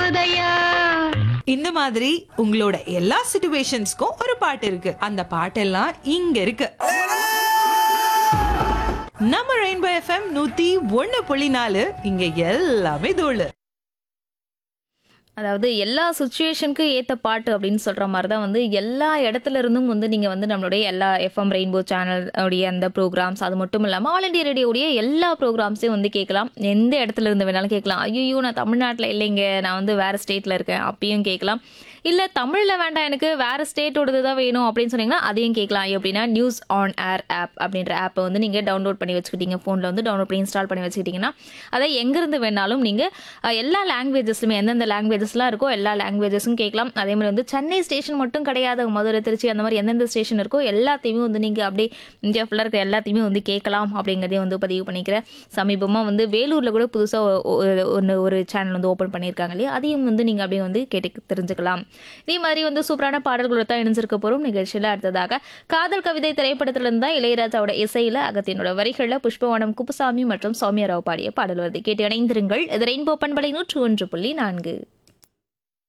போதையா இந்த மாதிரி உங்களோட எல்லா சிச்சுவேஷன்ஸ்க்கும் ஒரு பாட்டு இருக்கு அந்த பாட்டெல்லாம் இங்க இருக்கு நம்ம ரெயின்போ எஃப்எம் நூத்தி ஒண்ணு புள்ளி நாலு இங்க எல்லாமே தோழு அதாவது எல்லா சுச்சுவேஷனுக்கு ஏற்ற பாட்டு அப்படின்னு சொல்கிற மாதிரி தான் வந்து எல்லா இடத்துல இருந்தும் வந்து நீங்கள் வந்து நம்மளுடைய எல்லா எஃப்எம் ரெயின்போ சேனல் உடைய அந்த ப்ரோக்ராம்ஸ் அது மட்டும் இல்லாமல் ஆல் இண்டியா ரேடியோடைய எல்லா ப்ரோக்ராம்ஸையும் வந்து கேட்கலாம் எந்த இடத்துல இருந்து வேணாலும் கேட்கலாம் ஐயோ நான் தமிழ்நாட்டில் இல்லைங்க நான் வந்து வேறு ஸ்டேட்டில் இருக்கேன் அப்பயும் கேட்கலாம் இல்லை தமிழில் வேண்டாம் எனக்கு வேறு ஸ்டேட்டோடது தான் வேணும் அப்படின்னு சொன்னீங்கன்னா அதையும் கேட்கலாம் எப்படின்னா நியூஸ் ஆன் ஏர் ஆப் அப்படின்ற ஆப்பை வந்து நீங்கள் டவுன்லோட் பண்ணி வச்சுக்கிட்டீங்க ஃபோனில் வந்து டவுன்லோட் பண்ணி இன்ஸ்டால் பண்ணி வச்சுக்கிட்டிங்கன்னா அதை எங்கேருந்து வேணாலும் நீங்கள் எல்லா லாங்குவேஜஸ்லுமே எந்தெந்த லாங்குவேஜஸ்லாம் இருக்கோ எல்லா லாங்குவேஜஸும் கேட்கலாம் அதே மாதிரி வந்து சென்னை ஸ்டேஷன் மட்டும் கிடையாது மதுரை திருச்சி அந்த மாதிரி எந்தெந்த ஸ்டேஷன் இருக்கோ எல்லாத்தையுமே வந்து நீங்கள் அப்படியே இந்தியா ஃபுல்லாக இருக்க எல்லாத்தையுமே வந்து கேட்கலாம் அப்படிங்கிறதையும் வந்து பதிவு பண்ணிக்கிறேன் சமீபமாக வந்து வேலூரில் கூட புதுசாக ஒன்று ஒரு சேனல் வந்து ஓப்பன் பண்ணியிருக்காங்க இல்லையா அதையும் வந்து நீங்கள் அப்படியே வந்து கேட்டு தெரிஞ்சுக்கலாம் இதே மாதிரி வந்து சூப்பரான பாடல்களோட தான் இணைஞ்சிருக்க போகிறோம் நிகழ்ச்சியில் அடுத்ததாக காதல் கவிதை திரைப்படத்திலிருந்து தான் இளையராஜாவோட இசையில் அகத்தியனோட வரிகளில் புஷ்பவனம் குப்புசாமி மற்றும் சௌமியா ராவ் பாடிய பாடல் வருது கேட்டு இணைந்திருங்கள் இது ரெயின்போ பண்பலை நூற்று ஒன்று புள்ளி நான்கு